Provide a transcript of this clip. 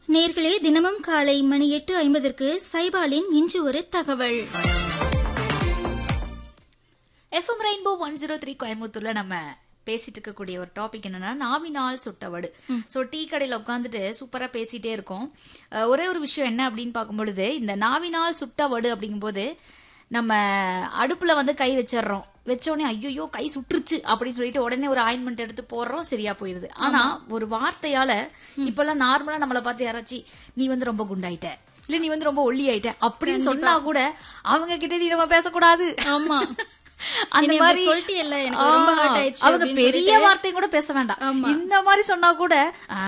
நேர்களே தினமும் காலை மணி எட்டு ஐம்பதற்கு சைபாலின் இன்று ஒரு தகவல் FM rainbow one zero three கோயம்புத்தூர்ல நம்ம பேசிட்டு இருக்கக்கூடிய ஒரு டாபிக் என்னன்னா நாவினால் சுட்டவடு ஸோ டீ கடையில் உட்காந்துட்டு சூப்பராக பேசிட்டே இருக்கோம் அஹ் ஒரே ஒரு விஷயம் என்ன அப்படின்னு பார்க்கும் பொழுது இந்த நாவினால் சுட்டவடு அப்படிங்கும்போது நம்ம அடுப்புல வந்து கை வச்சிடுறோம் வச்ச உடனே ஐயோ கை சுட்டுருச்சு அப்படின்னு சொல்லிட்டு உடனே ஒரு ஆயின்மெண்ட் எடுத்து போடுறோம் சரியா போயிருது ஆனா ஒரு வார்த்தையால இப்பெல்லாம் நார்மலா நம்மளை பார்த்து யாராச்சும் நீ வந்து ரொம்ப குண்டாயிட்ட இல்ல நீ வந்து ரொம்ப ஒல்லி ஆயிட்ட அப்படின்னு சொன்னா கூட அவங்க கிட்ட நீ நம்ம பேசக்கூடாது ஆமா அந்த என்னை மாதிரி இப்படி சொல்லிட்டியல்ல, எனக்கு ரொம்ப ஆ, hurt ஆயிடுச்சு அவங்க அப்படின்னு பெரிய சொல்லிட்டு. வார்த்தை கூட பேச வேண்டாம் இந்த மாதிரி சொன்னா கூட